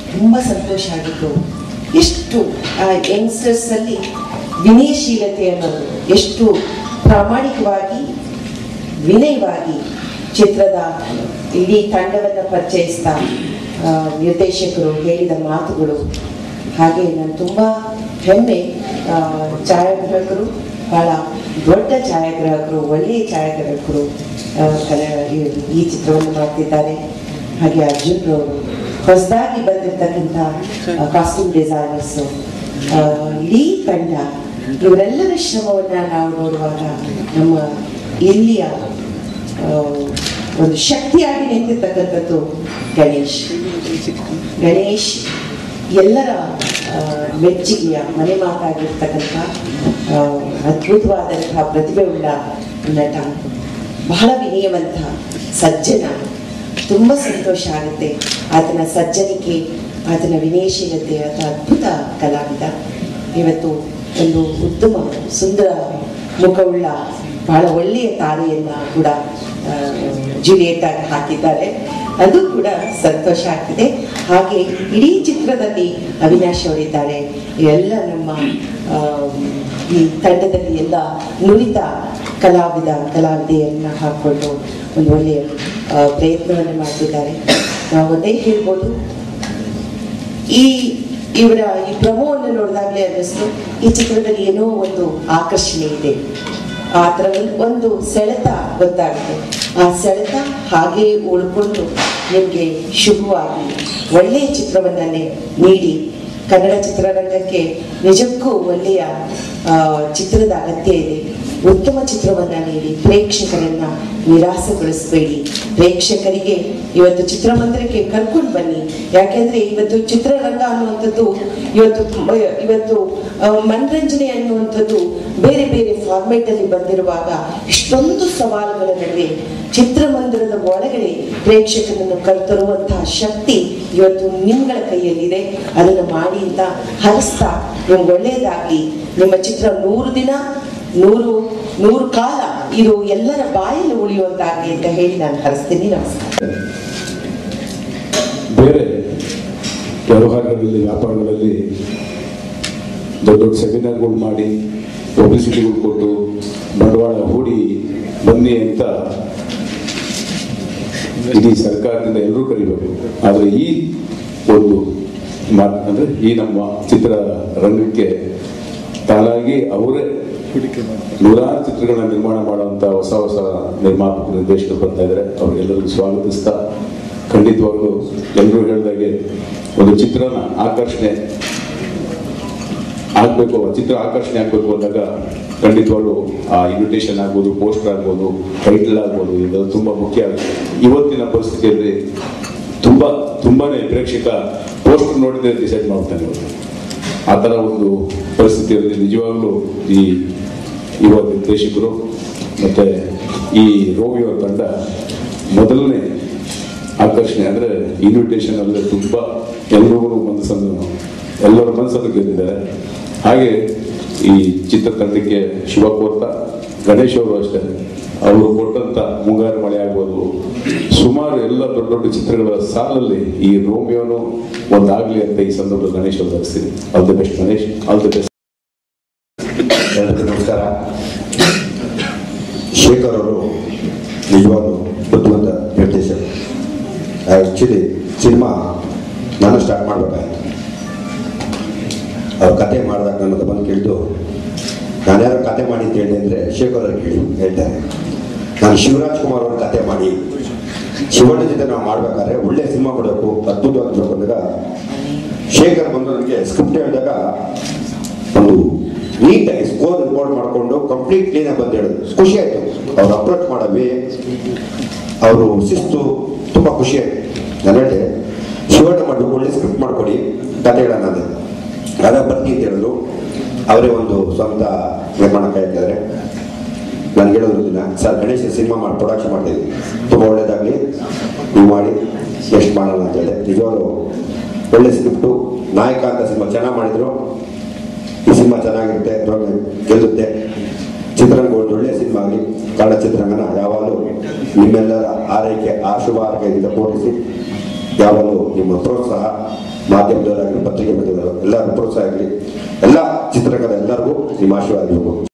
ತುಂಬ ಸಂತೋಷ ಆಗಿತ್ತು ಎಷ್ಟು ಯಂಗ್ಸ್ಟರ್ಸಲ್ಲಿ ವಿನಯಶೀಲತೆ ಅನ್ನೋದು ಎಷ್ಟು ಪ್ರಾಮಾಣಿಕವಾಗಿ ವಿನಯವಾಗಿ ಚಿತ್ರದ ಇಡೀ ತಂಡವನ್ನು ಪರಿಚಯಿಸ್ತಾ ಆ, ನಿರ್ದೇಶಕರು ಹೇಳಿದ ಮಾತುಗಳು ಹಾಗೆ ನಾನು ತುಂಬ ಹೆಮ್ಮೆ ಆ, ಛಾಯಾಗ್ರಾಹಕರು ಬಹಳ ದೊಡ್ಡ ಛಾಯಾಗ್ರಾಹಕರು ಒಳ್ಳೆಯ ಛಾಯಾಗ್ರಾಹಕರು ಆ, ಕಲೆ- ಈ- ಈ ಚಿತ್ರವನ್ನು ಮಾಡ್ತಿದ್ದಾರೆ ಹಾಗೆ ಅರ್ಜುನ್ ಅವರು ಹೊಸದಾಗಿ ಬಂದಿರತಕ್ಕಂಥ ಕಾಸ್ಟ್ಯೂಮ್ ಡಿಸೈನರ್ಸು ಇಡೀ ತಂಡ ಇವರೆಲ್ಲರ ಶ್ರಮವನ್ನು ನಾವು ನೋಡುವಾಗ ನಮ್ಮ ಇಲ್ಲಿಯ ಆ, ಒಂದು ಶಕ್ತಿಯಾಗಿ ನಿಂತಿರ್ತಕ್ಕಂಥದ್ದು ಗಣೇಶ್ ಗಣೇಶ್ ಎಲ್ಲರ ಆ, ಮೆಚ್ಚುಗೆಯ ಮನೆ ಮಾತಾಗಿರ್ತಕ್ಕಂಥ ಆ, ಅದ್ಭುತವಾದಂತಹ ಪ್ರತಿಭೆ ಉಳ್ಳ ನಟ ಬಹಳ ವಿನಯವಂತ ಸಜ್ಜನ ತುಂಬ ಸಂತೋಷ ಆಗುತ್ತೆ ಆತನ ಸಜ್ಜನಿಕೆ ಆತನ ವಿನಯಶೀಲತೆ ಆತ ಅದ್ಭುತ ಕಲಾವಿದ ಇವತ್ತು ಒಂದು ಉತ್ತಮ ಸುಂದರ ಮುಖವುಳ್ಳ ಬಹಳ ಒಳ್ಳೆಯ ತಾರೆಯನ್ನ ಕೂಡ ಆ, ಜೂಲಿಯಟ್ ಆಗಿ ಹಾಕಿದ್ದಾರೆ ಅದು ಕೂಡ ಸಂತೋಷ ಆಗ್ತಿದೆ ಹಾಗೆ ಇಡೀ ಚಿತ್ರದಲ್ಲಿ ಅವಿನಾಶ್ ಅವರಿದ್ದಾರೆ ಎಲ್ಲ ನಮ್ಮ ಆ, ಈ ತಂಡದಲ್ಲಿ ಎಲ್ಲ ನುರಿತ ಕಲಾವಿದ ಕಲಾವಿದೆಯನ್ನ ಹಾಕೊಂಡು ಒಂದು ಒಳ್ಳೆಯ ಆ, ಪ್ರಯತ್ನವನ್ನು ಮಾಡ್ತಿದ್ದಾರೆ ನಾವು ಒಂದೇ ಹೇಳ್ಬೋದು ಈ ಇವರ ಈ ಪ್ರಮೋವನ್ನು ನೋಡಿದಾಗಲೇ ಅನ್ನಿಸ್ತು ಈ ಚಿತ್ರದಲ್ಲಿ ಏನೋ ಒಂದು ಆಕರ್ಷಣೆ ಇದೆ ಆ ಥರ ಒಂದು- ಒಂದು ಸೆಳೆತ ಗೊತ್ತಾಗುತ್ತೆ ಆ ಸೆಳೆತ ಹಾಗೆ ಉಳ್ಕೊಂಡು ನಿಮಗೆ ಶುಭವಾಗಿ ಒಳ್ಳೆಯ ಚಿತ್ರವನ್ನೇ ನೀಡಿ ಕನ್ನಡ ಚಿತ್ರರಂಗಕ್ಕೆ ನಿಜಕ್ಕೂ ಒಳ್ಳೆಯ ಆ, ಚಿತ್ರದ ಅಗತ್ಯ ಇದೆ ಉತ್ತಮ ಚಿತ್ರವನ್ನ ನೀಡಿ ಪ್ರೇಕ್ಷಕರನ್ನ ನಿರಾಸೆಗೊಳಿಸಬೇಡಿ ಪ್ರೇಕ್ಷಕರಿಗೆ ಇವತ್ತು ಚಿತ್ರಮಂದಿರಕ್ಕೆ ಕರ್ಕೊಂಡು ಬನ್ನಿ ಯಾಕೆಂದ್ರೆ ಇವತ್ತು ಚಿತ್ರರಂಗ ಅನ್ನುವಂಥದ್ದು ಇವತ್ತು ಮ- ಇವತ್ತು ಆ, ಮನರಂಜನೆ ಅನ್ನುವಂಥದ್ದು ಬೇರೆ ಬೇರೆ ಫಾರ್ಮೇಟ್ ಅಲ್ಲಿ ಬಂದಿರುವಾಗ ಇಷ್ಟೊಂದು ಸವಾಲುಗಳ ನಡುವೆ ಚಿತ್ರಮಂದಿರದ ಒಳಗಡೆ ಪ್ರೇಕ್ಷಕರನ್ನು ಕರೆತರುವಂತಹ ಶಕ್ತಿ ಇವತ್ತು ನಿಮ್ಗಳ ಕೈಯಲ್ಲಿದೆ ಅದನ್ನು ಮಾಡಿ ಅಂತ ಹರಿಸ್ತಾ ನಿಮ್ಗೆ ಒಳ್ಳೆಯದಾಗ್ಲಿ ನಿಮ್ಮ ಚಿತ್ರ ನೂರು ದಿನ ನೂರು ನೂರು ಕಾಲ ಇದು ಎಲ್ಲರ ಬಾಯಲ್ಲಿ ಉಳಿಯುವಂತಾಗಲಿ ಅಂತ ಹೇಳಿ ನಾನು ಹರಿಸ್ತೀನಿ ನಮಸ್ಕಾರ ಬೇರೆ ವ್ಯವಹಾರಗಳಲ್ಲಿ ವ್ಯಾಪಾರಗಳಲ್ಲಿ ದೊಡ್ಡ ದೊಡ್ಡ ಸೆಮಿನಾರ್ಗಳು ಮಾಡಿ ಪಬ್ಲಿಸಿಟಿಗಳು ಕೊಟ್ಟು ಬಂಡವಾಳ ಹೂಡಿ ಬನ್ನಿ ಅಂತ ಇಡೀ ಸರ್ಕಾರದಿಂದ ಎಲ್ಲರೂ ಕರಿಬೇಕು ಆದರೆ ಈ ಒಂದು ಮಾತು ಅಂದರೆ ಈ ನಮ್ಮ ಚಿತ್ರ ರಂಗಕ್ಕೆ ತಾನಾಗಿ ಅವರೇ ನೂರಾರು ಚಿತ್ರಗಳನ್ನ ನಿರ್ಮಾಣ ಮಾಡುವಂತ ಹೊಸ ಹೊಸ ನಿರ್ಮಾಪಕರು ನಿರ್ದೇಶಕರು ಬರ್ತಾ ಇದ್ದಾರೆ ಅವ್ರಿಗೆಲ್ಲರಿಗೂ ಸ್ವಾಗತಿಸ್ತಾ ಖಂಡಿತವಾಗ್ಲೂ ಎಲ್ಲರೂ ಹೇಳಿದಾಗೆ ಒಂದು ಚಿತ್ರನ ಆಕರ್ಷಣೆ ಆಗ್ಬೇಕು ಆ ಚಿತ್ರ ಆಕರ್ಷಣೆ ಆಗ್ಬೇಕು ಅಂದಾಗ ಖಂಡಿತವಾಗ್ಲೂ ಆ ಇನ್ವಿಟೇಷನ್ ಆಗ್ಬೋದು ಪೋಸ್ಟರ್ ಆಗ್ಬೋದು ಟೈಟಲ್ ಆಗ್ಬೋದು ಇದು ತುಂಬಾ ಮುಖ್ಯ ಆಗುತ್ತೆ ಇವತ್ತಿನ ಪರಿಸ್ಥಿತಿಯಲ್ಲಿ ತುಂಬಾ ತುಂಬಾನೇ ಪ್ರೇಕ್ಷಕ ಪೋಸ್ಟರ್ ನೋಡಿದ್ರೆ ಡಿಸೈಡ್ ಮಾಡ್ತಾನೆ ಇವತ್ತು ಆ ಥರ ಒಂದು ಪರಿಸ್ಥಿತಿಯಲ್ಲಿ ನಿಜವಾಗ್ಲೂ ಈ ಯುವ ನಿರ್ದೇಶಕರು ಮತ್ತೆ ಈ ರೋಮಿಯೋ ತಂಡ ಮೊದಲನೇ ಆಕರ್ಷಣೆ ಅಂದ್ರೆ ಇನ್ವಿಟೇಷನ್ ಅಲ್ಲೇ ತುಂಬಾ ಎಲ್ಲರಿಗೂ ಮನಸ್ಸನ್ನು ಎಲ್ಲರ ಮನಸ್ಸನ್ನು ಗೆದ್ದಿದ್ದಾರೆ ಹಾಗೆ ಈ ಚಿತ್ರತಂಡಕ್ಕೆ ಶುಭ ಕೋರ್ತಾ ಗಣೇಶ್ ಅವರು ಅಷ್ಟೇ ಅವರು ಕೊಟ್ಟಂತ ಮುಂಗಾರು ಮಳೆ ಆಗ್ಬೋದು ಸುಮಾರು ಎಲ್ಲ ದೊಡ್ಡ ದೊಡ್ಡ ಚಿತ್ರಗಳ ಸಾಲಲ್ಲಿ ಈ ರೋಮಿಯೋನು ಒಂದಾಗ್ಲಿ ಅಂತ ಈ ಸಂದರ್ಭದಲ್ಲಿ ಗಣೇಶ್ ಅವರು ಹರಿಸ್ತೀನಿ all the best Ganesh all the best ಎಲ್ಲರಿಗೂ ನಮಸ್ಕಾರ ಶೇಖರ್ ಅವರು ನಿಜವಾಗ್ಲೂ ಬುದ್ಧಿವಂತ ನಿರ್ದೇಶಕ ಆ್ಯಕ್ಚುಲಿ ಸಿನಿಮಾ ನಾನು ಸ್ಟಾರ್ಟ್ ಮಾಡಬೇಕಾಯ್ತು ಅವ್ರ ಕತೆ ಮಾಡಿದಾಗ ನನ್ನ ಹತ್ರ ಬಂದು ಕೇಳಿದ್ದು ನಾನು ಯಾರು ಕತೆ ಮಾಡಿ ಅಂತ ಹೇಳಿದೆ ಅಂದರೆ ಶೇಖರ್ ಅವ್ರು ಕೇಳಿ ಹೇಳ್ತಾರೆ ನಾನು ಶಿವರಾಜ್ ಕುಮಾರ್ ಅವ್ರ ಕತೆ ಮಾಡಿ ಶಿವಣ್ಣ ಜೊತೆ ನಾವು ಮಾಡ್ಬೇಕಾದ್ರೆ ಒಳ್ಳೆ ಸಿನಿಮಾ ಕೊಡಬೇಕು ಅದ್ಭುತವಾಗಿರ್ಬೇಕು ಅಂದಾಗ ಶೇಖರ್ ಬಂದು ನನಗೆ ಸ್ಕ್ರಿಪ್ಟ್ ಹೇಳಿದಾಗ ಒಂದು ನೀಟಾಗಿ ಸ್ಕೋರ್ ರಿಪೋರ್ಟ್ ಮಾಡಿಕೊಂಡು ಕಂಪ್ಲೀಟ್ ಕ್ಲೀನಾಗಿ ಬಂದು ಹೇಳಿದ್ರು ಖುಷಿ ಆಯಿತು ಅವ್ರು ಅಪ್ರೋಚ್ ಮಾಡೋ ವೇ ಅವರು ಶಿಸ್ತು ತುಂಬ ಖುಷಿ ಆಯಿತು ನಾನು ಹೇಳಿದೆ ಶಿವಣ್ಣ ಮಾಡಿ ಒಳ್ಳೆ ಸ್ಕ್ರಿಪ್ಟ್ ಮಾಡಿಕೊಡಿ ಕತೆ ಹೇಳೋಣ ಅಂದೆ ಅದ ಬರ್ತಿ ಅಂತ ಹೇಳಿದ್ರು ಅವರೇ ಒಂದು ಸ್ವಂತ ನಿರ್ಮಾಣ ಕಾಯ್ತಿದ್ದಾರೆ ನನಗೆ ಹೇಳಿದ್ರು ದಿನ ಸರ್ ಗಣೇಶ ಸಿನಿಮಾ ಮಾಡಿ ಪ್ರೊಡಕ್ಷನ್ ಮಾಡ್ತಿದ್ವಿ ತುಂಬ ಒಳ್ಳೇದಾಗಲಿ ನೀವು ಮಾಡಿ ಎಷ್ಟು ಮಾಡೋಣ ಅಂತ ಹೇಳಿದೆ ನಿಜವಾಗ್ಲೂ ಒಳ್ಳೆ ಸ್ಕ್ರಿಪ್ಟು ನಾಯಕ ಅಂತ ಸಿನಿಮಾ ಚೆನ್ನಾಗಿ ಮಾಡಿದ್ರು ಈ ಸಿನಿಮಾ ಚೆನ್ನಾಗಿರುತ್ತೆ ರೋಗ ಗೆಲ್ಲುತ್ತೆ ಚಿತ್ರರಂಗ ಒಂದು ಒಳ್ಳೆಯ ಸಿನಿಮಾ ಆಗಲಿ ಕನ್ನಡ ಚಿತ್ರರಂಗನ ಯಾವಾಗಲೂ ನಿಮ್ಮೆಲ್ಲರ ಆರೈಕೆ ಆ ಶುಭ ಆರೈಕೆಯಿಂದ ಪೂರೈಸಿ ಯಾವಾಗಲೂ ನಿಮ್ಮ ಪ್ರೋತ್ಸಾಹ ಮಾಧ್ಯಮದವರಾಗಲಿ ಪತ್ರಿಕೆ ಮಾಧ್ಯಮದವರು ಎಲ್ಲರೂ ಪ್ರೋತ್ಸಾಹ ಆಗಲಿ ಎಲ್ಲ ಚಿತ್ರರಂಗದ ಎಲ್ಲರಿಗೂ ನಿಮ್ಮ ಆಶೀರ್ವಾದ ಇರಬೇಕು